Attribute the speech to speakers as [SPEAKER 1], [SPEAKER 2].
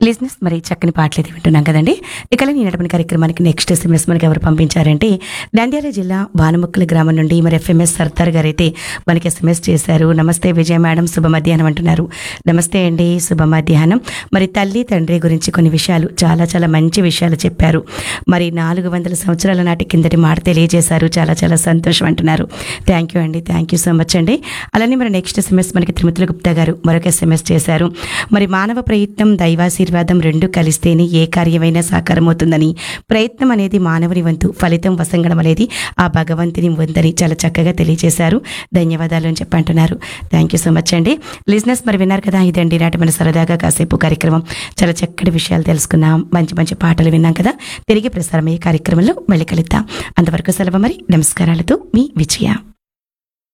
[SPEAKER 1] లిజినెస్ మరి చక్కని పాటలు అయితే వింటున్నాం కదండి ఇక ఈ నడపని కార్యక్రమానికి నెక్స్ట్ ఎస్ఎంఎస్ మనకి ఎవరు పంపించారంటే నంద్యాల జిల్లా వానముక్కల గ్రామం నుండి మరి ఎఫ్ఎంఎస్ సర్దార్ గారు అయితే మనకి ఎస్ఎంఎస్ చేశారు నమస్తే విజయ మేడం శుభ మధ్యాహ్నం అంటున్నారు నమస్తే అండి శుభ మధ్యాహ్నం మరి తల్లి తండ్రి గురించి కొన్ని విషయాలు చాలా చాలా మంచి విషయాలు చెప్పారు మరి నాలుగు వందల సంవత్సరాల నాటి కిందటి మాట తెలియజేశారు చాలా చాలా సంతోషం అంటున్నారు థ్యాంక్ యూ అండి థ్యాంక్ యూ సో మచ్ అండి అలానే మరి నెక్స్ట్ ఎస్ఎంఎస్ మనకి తిరుమతుల గుప్తా గారు మరొక ఎస్ఎంఎస్ చేశారు మరి మానవ ప్రయత్నం దైవాశీర్వాదం రెండు కలిస్తేనే ఏ కార్యమైనా సాకారమవుతుందని ప్రయత్నం అనేది మానవుని వంతు ఫలితం వసంగడం అనేది ఆ భగవంతుని వందని చాలా చక్కగా తెలియజేశారు ధన్యవాదాలు అని చెప్పి అంటున్నారు థ్యాంక్ యూ సో మచ్ అండి లిజినెస్ మరి విన్నారు కదా ఇదండి నాటి మన సరదాగా కాసేపు కార్యక్రమం చాలా చక్కటి విషయాలు తెలుసుకున్నాం మంచి మంచి పాటలు విన్నాం కదా తిరిగి ప్రసారమయ్యే కార్యక్రమంలో మళ్ళీ కలుద్దాం అంతవరకు సెలవు మరి నమస్కారాలతో మీ విజయ